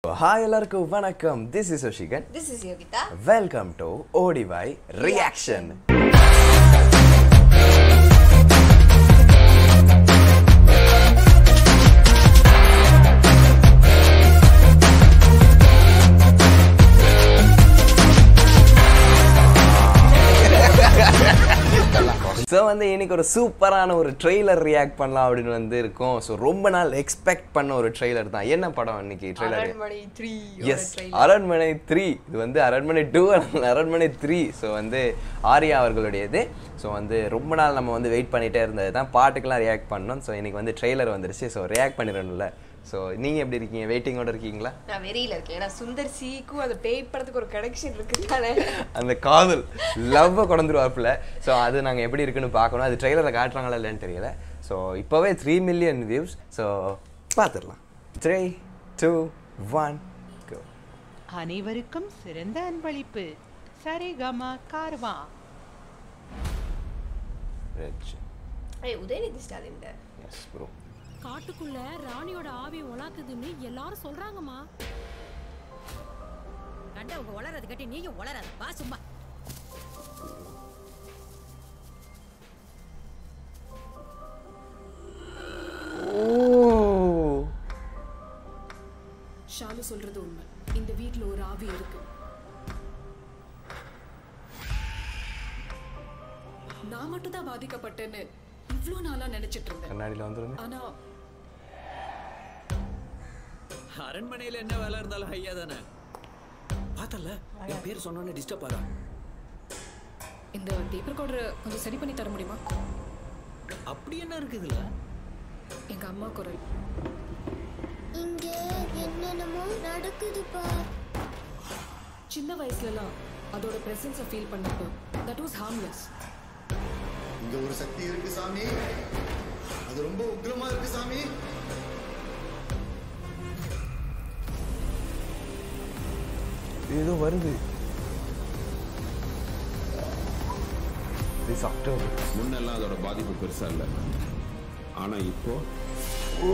Hi எல்லாருக்கும் வணக்கம் this is Oshigan This is Yogita. Welcome to ஓடிவை ரியாக்ஷன் ஸோ வந்து இன்னைக்கு ஒரு சூப்பரான ஒரு ட்ரெய்லர் ரியாக்ட் பண்ணலாம் அப்படின்னு வந்து இருக்கோம் ஸோ ரொம்ப நாள் எக்ஸ்பெக்ட் பண்ண ஒரு ட்ரெய்லர் தான் என்ன படம் இன்னைக்கு ட்ரெய்லர் அரண்மனை 3 எஸ் அரண்மனை த்ரீ இது வந்து அரண்மனை டூ அரண்மனை த்ரீ ஸோ வந்து ஆர்யா அவர்களுடையது ஸோ வந்து ரொம்ப நாள் நம்ம வந்து வெயிட் பண்ணிட்டே இருந்தது தான் பாட்டுக்கெல்லாம் ரியாக்ட் பண்ணோம் ஸோ இன்னைக்கு வந்து ட்ரெய்லர் வந்துருச்சு ஸோ ரியாக்ட் பண்ணிடணும்ல ஸோ நீங்கள் எப்படி இருக்கீங்க வெயிட்டிங்கோட இருக்கீங்களா நான் வெறியில இருக்கேன் ஏன்னா சுந்தர் சீக்கும் அந்த பேய் படத்துக்கு ஒரு கனெக்ஷன் இருக்குதானே அந்த காதல் லவ்வை கொண்டுருவாப்புல ஸோ அது நாங்கள் எப்படி இருக்குன்னு பார்க்கணும் அது ட்ரெய்லரில் காட்டுறாங்களா இல்லைன்னு தெரியல ஸோ இப்போவே த்ரீ மில்லியன் வியூஸ் ஸோ பார்த்துடலாம் த்ரீ டூ ஒன் கோ அனைவருக்கும் சிறந்த அன்பளிப்பு சரிகம கார்வா ஏய் உதயநிதி ஸ்டாலின் எஸ் ப்ரோ காட்டுக்குள்ள ராணியோட ஆவி உலாக்குதுன்னு எல்லாரும் சொல்றாங்கம்மா கண்டவங்க வளரது கட்டி நீயும் வளராது வா சும்மா ஓ ஷாலு சொல்றது உண்மை இந்த வீட்ல ஒரு ஆவி இருக்கு நான் மட்டும் தான் பாதிக்கப்பட்டேன்னு இவ்ளோ நாளா நினைச்சிட்டு இருந்தேன் கண்ணாடியில் வந்துருங்க ஆனா அரண்மனையில என்ன வேலை இருந்தாலும் ஐயா தானே பார்த்தல என் பேர் சொன்னோன்னே டிஸ்டர்ப் ஆகா இந்த டேப் ரெக்கார்டர் கொஞ்சம் சரி பண்ணி தர முடியுமா அப்படி என்ன இருக்குதுல்ல எங்க அம்மா குரல் இங்க என்னென்னமோ நடக்குதுப்பா சின்ன வயசுலலாம் அதோட பிரசன்ஸை ஃபீல் பண்ணப்போ தட் வாஸ் ஹார்ம்லெஸ் இங்க ஒரு சக்தி இருக்கு சாமி அது ரொம்ப உக்கிரமா இருக்கு சாமி ஏதோ வருது திஸ் அக்டோபர் முன்னெல்லாம் அதோட பாதிப்பு பெருசா இல்லை ஆனா இப்போ ஓ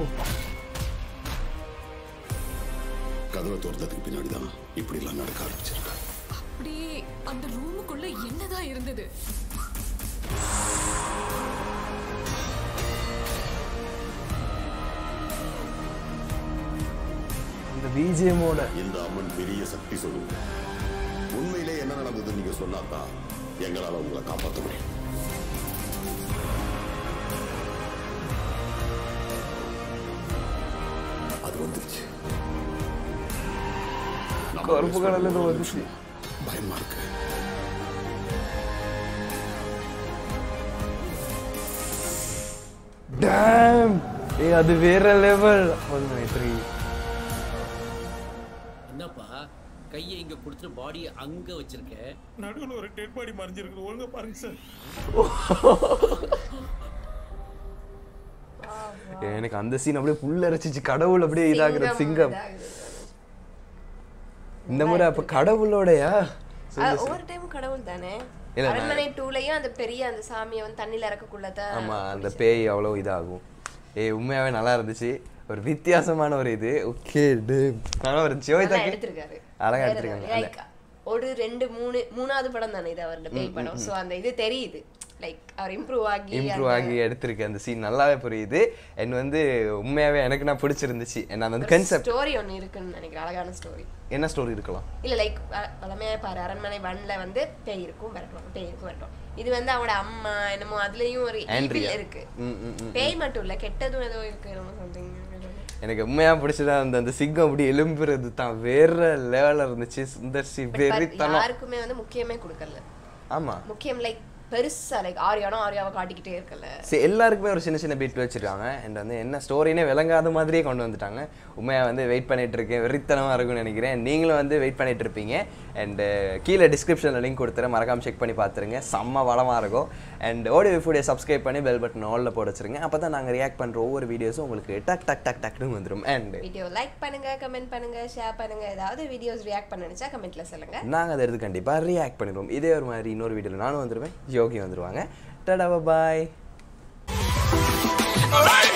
கதவை திறந்ததுக்கு பின்னாடி தான் இப்படி எல்லாம் நடக்க ஆரம்பிச்சிருக்கு அப்படியே அந்த ரூமுக்குள்ள என்னதான் இருந்தது இந்த பிஜிஎமோட இந்த அம்மன் பெரிய சக்தி சொல்லுங்க உண்மையிலே என்ன நடந்ததுன்னு நீங்க சொன்னாதான் எங்களால உங்களை காப்பாற்ற முடியும் அது வந்துருச்சு நம்ம கருப்பு கடல்ல இருந்து ஒரு வந்துச்சு. நிமிஷம் பயமா இருக்கு டேம் ஏ அது வேற லெவல் ஒன் மை த்ரீ என்னப்பா கையை இங்க கொடுத்துட்டு பாடியை அங்க வச்சிருக்க நடுவில் ஒரு டெட் பாடி மறைஞ்சிருக்கு ஒழுங்கா பாருங்க சார் எனக்கு அந்த சீன் அப்படியே புல்லரைச்சிச்சு கடவுள் அப்படியே இதாகிற சிங்கம் இந்த முறை அப்ப கடவுளோடயா அது ஒவ்வொரு டைமும் கடவுள் தானே இல்ல, நான்- அரண்மனை டூலயும் அந்த பெரிய அந்த சாமியை வந்து தண்ணில இறக்கக்குள்ளதான் ஆமா அந்த பேய் அவ்வளோ இதாகும் ஏய் உண்மையாவே நல்லா இருந்துச்சு ஒரு வித்தியாசமான ஒரு இது ஓகே நல்லா இருந்துச்சு நல்லா யோகிதாக்கு எடுத்திருக்காரு அழகா வேற எடுத்திருக்காங்க level. அந்த- Like, ஒரு ரெண்டு மூணு மூணாவது படம் தானே இது அவரோட பேய் படம் சோ அந்த இது தெரியுது லைக் அவர் இம்ப்ரூவ் ஆகி இம்ப்ரூவ் அந்த- ஆகி எடுத்திருக்கு அந்த சீன் நல்லாவே புரியுது அண்ட் வந்து உண்மையாவே எனக்கு நான் பிடிச்சிருந்துச்சு என்ன அந்த கன்செப்ட் ஸ்டோரி ஒன்னு இருக்குன்னு நினைக்கிறேன் அழகான ஸ்டோரி என்ன ஸ்டோரி இருக்கலாம் இல்ல லைக் பழமையா பாரு அரண்மனை ஒன்ல வந்து பேய் இருக்கும் விரட்டுவாங்க பேய் இருக்கும் விரட்டுவாங்க இது வந்து அவனோட அம்மா என்னமோ அதுலயும் ஒரு Andrea. evil இருக்கு ம், ம், ம், பேய் மட்டும் இல்ல கெட்டதும் ஏதோ இருக்கு என்னமோ சம்திங் எனக்கு உண்மையா பிடிச்சதா அந்த அந்த சிங்கம் அப்படி எலும்புறது தான் வேற லெவல்ல இருந்துச்சு சுந்தர் சி வெறித்தனம் யாருக்குமே வந்து முக்கியமே கொடுக்கல ஆமா முக்கியம் லைக் பெருசா லைக் ஆரியானோ ஆரியாவை காட்டிக்கிட்டே இருக்கல சரி எல்லாருக்குமே ஒரு சின்ன சின்ன பீட் வச்சிருக்காங்க அண்ட் வந்து என்ன ஸ்டோரினே விளங்காத மாதிரியே கொண்டு வந்துட்டாங்க உண்மையா வந்து வெயிட் பண்ணிட்டு இருக்கேன் வெறித்தனமா இருக்கும்னு நினைக்கிறேன் நீங்களும் வந்து வெயிட் பண்ணிட்டு இருப்பீங்க அண்ட் கீழே டிஸ்கிரிப்ஷனில் லிங்க் கொடுத்துறேன் மறக்காம செக் பண்ணி பார்த்துருங்க செம்ம வளமா இருக்கும் அண்ட் ஓடி ஃபுடே சப்ஸ்கிரைப் பண்ணி பெல் பட்டன் ஆலில் போட வச்சிருங்க அப்போ தான் நாங்கள் ரியாக்ட் பண்ணுற ஒவ்வொரு வீடியோஸும் உங்களுக்கு டக் டக் டக் டக்னு வந்துடும் அண்ட் வீடியோ லைக் பண்ணுங்க கமெண்ட் பண்ணுங்க ஷேர் பண்ணுங்க ஏதாவது வீடியோஸ் ரியாக்ட் பண்ண நினைச்சா கமெண்ட்ல சொல்லுங்க நாங்கள் அதை எடுத்து கண்டிப்பாக ரியாக்ட் பண்ணிடுவோம் இதே ஒரு மாதிரி இன்னொரு வீடியோவில் நானும் வந்துடுவேன் யோகி வந்துடுவாங்க டடா பாய் Alright.